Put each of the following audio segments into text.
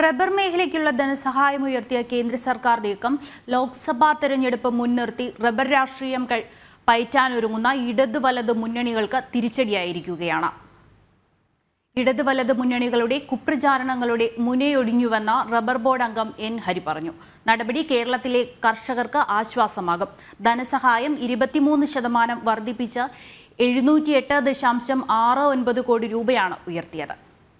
rubber മേഖലയ്ക്കുള്ള ധനസഹായം ഉയർത്തിയ കേന്ദ്ര സർക്കാർ നീക്കം ലോക്സഭാ തെരഞ്ഞെടുപ്പ് മുൻനിർത്തി റബ്ബർ രാഷ്ട്രീയം കഴി- പയറ്റാനൊരുങ്ങുന്ന ഇടതു വലത് മുന്നണികൾക്ക് തിരിച്ചടിയായിരിക്കുകയാണ് ഇടതു വലത് മുന്നണികളുടെ കുപ്രചാരണങ്ങളുടെ മുനയൊടിഞ്ഞുവെന്ന റബ്ബർ ബോർഡ് അംഗം എൻ ഹരി പറഞ്ഞു നടപടി കേരളത്തിലെ കർഷകർക്ക് ആശ്വാസമാകും ധനസഹായം ഇരുപത്തിമൂന്ന് ശതമാനം വർദ്ധിപ്പിച്ച് എഴുന്നൂറ്റി എട്ട് ദശാംശം ആറ് ഒൻപത് കോടി രൂപയാണ് ഉയർത്തിയത്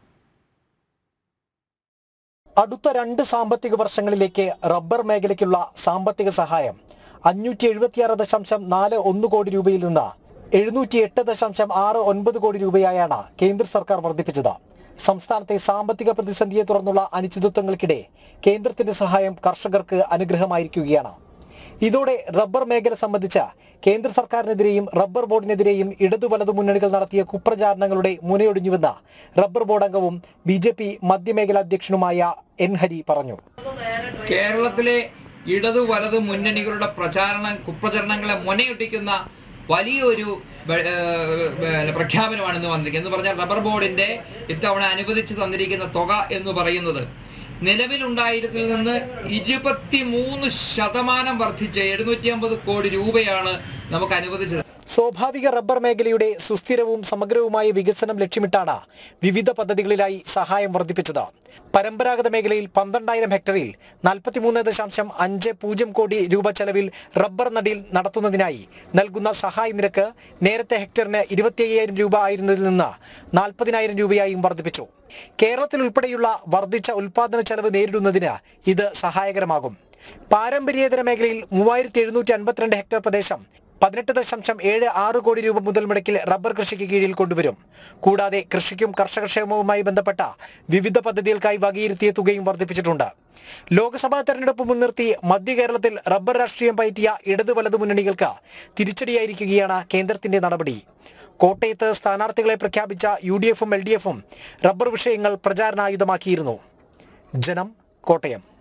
അടുത്ത രണ്ട് സാമ്പത്തിക വർഷങ്ങളിലേക്ക് റബ്ബർ മേഖലയ്ക്കുള്ള സാമ്പത്തിക സഹായം അഞ്ഞൂറ്റി എഴുപത്തിയാറ് ദശാംശം നാല് ഒന്ന് കോടി രൂപയിൽ നിന്ന് എഴുന്നൂറ്റി എട്ട് ദശാംശം ആറ് ഒൻപത് കോടി രൂപയായാണ് കേന്ദ്ര സർക്കാർ വർദ്ധിപ്പിച്ചത് സംസ്ഥാനത്തെ സാമ്പത്തിക പ്രതിസന്ധിയെ തുടർന്നുള്ള അനിശ്ചിതത്വങ്ങൾക്കിടെ കേന്ദ്രത്തിന്റെ സഹായം കർഷകർക്ക് അനുഗ്രഹമായിരിക്കുകയാണ് ഇതോടെ റബ്ബർ മേഖല സംബന്ധിച്ച് കേന്ദ്ര സർക്കാരിനെതിരെയും റബ്ബർ ബോർഡിനെതിരെയും ഇടതു വലതു മുന്നണികൾ നടത്തിയ കുപ്രചാരണങ്ങളുടെ മുനയൊടിഞ്ഞുവെന്ന് റബ്ബർ ബോർഡ് അംഗവും ബി ജെ പി മധ്യമേഖലാ അധ്യക്ഷനുമായ എൻ ഹരി പറഞ്ഞു കേരളത്തിലെ ഇടതു വലതു മുന്നണികളുടെ പ്രചാരണ കുപ്രചരണങ്ങളെ മുനയൊട്ടിക്കുന്ന വലിയൊരു ബ- ഏഹ് ഏഹ് പ്രഖ്യാപനമാണ് ഇന്ന് വന്നിരിക്കുന്നത് എന്ന് പറഞ്ഞാൽ റബ്ബർ ബോർഡിന്റെ ഇത്തവണ അനുവദിച്ചു തന്നിരിക്കുന്ന തുക എന്ന് പറയുന്നത് നിലവിലുണ്ടായിരുന്നതിൽ നിന്ന് ഇരുപത്തി മൂന്ന് ശതമാനം വർദ്ധിച്ച് എഴുന്നൂറ്റി അമ്പത് കോടി രൂപയാണ് നമുക്ക് അനുവദിച്ചത് സ്വാഭാവിക റബ്ബർ മേഖലയുടെ സുസ്ഥിരവും സമഗ്രവുമായ വികസനം ലക്ഷ്യമിട്ടാണ് വിവിധ പദ്ധതികളിലായി സഹായം വർദ്ധിപ്പിച്ചത് പരമ്പരാഗത മേഖലയിൽ പന്ത്രണ്ടായിരം ഹെക്ടറിൽ നാൽപ്പത്തിമൂന്ന് ദശാംശം അഞ്ച് പൂജ്യം കോടി രൂപ ചെലവിൽ റബ്ബർ നടീൽ നടത്തുന്നതിനായി നൽകുന്ന സഹായ നിരക്ക് നേരത്തെ ഹെക്ടറിന് ഇരുപത്തി അയ്യായിരം രൂപ ആയിരുന്നതിൽ നിന്ന് നാൽപ്പതിനായിരം രൂപയായും വർദ്ധിപ്പിച്ചു കേരളത്തിൽ ഉൾപ്പെടെയുള്ള വർദ്ധിച്ച ഉൽപാദന ചെലവ് നേരിടുന്നതിന് ഇത് സഹായകരമാകും പാരമ്പര്യേതര മേഖലയിൽ മൂവായിരത്തി എഴുന്നൂറ്റി അൻപത്തിരണ്ട് ഹെക്ടർ പ്രദേശം പതിനെട്ട് ദശാംശം ഏഴ് ആറ് കോടി രൂപ മുതൽ മുടക്കിൽ റബ്ബർ കൃഷിക്ക് കീഴിൽ കൊണ്ടുവരും കൂടാതെ കൃഷിക്കും കർഷകക്ഷേമവുമായി ബന്ധപ്പെട്ട വിവിധ പദ്ധതികൾക്കായി വകയിരുത്തിയ തുകയും വർദ്ധിപ്പിച്ചിട്ടുണ്ട് ലോക്സഭാ തെരഞ്ഞെടുപ്പ് മുൻനിർത്തി മധ്യ കേരളത്തിൽ റബ്ബർ രാഷ്ട്രീയം പയറ്റിയ ഇടതു വലതു മുന്നണികൾക്ക് തിരിച്ചടിയായിരിക്കുകയാണ് കേന്ദ്രത്തിന്റെ നടപടി കോട്ടയത്ത് സ്ഥാനാർത്ഥികളെ പ്രഖ്യാപിച്ച യു ഡി എഫും എൽ ഡി എഫും റബ്ബർ വിഷയങ്ങൾ പ്രചാരണായുധമാക്കിയിരുന്നു ജനം കോട്ടയം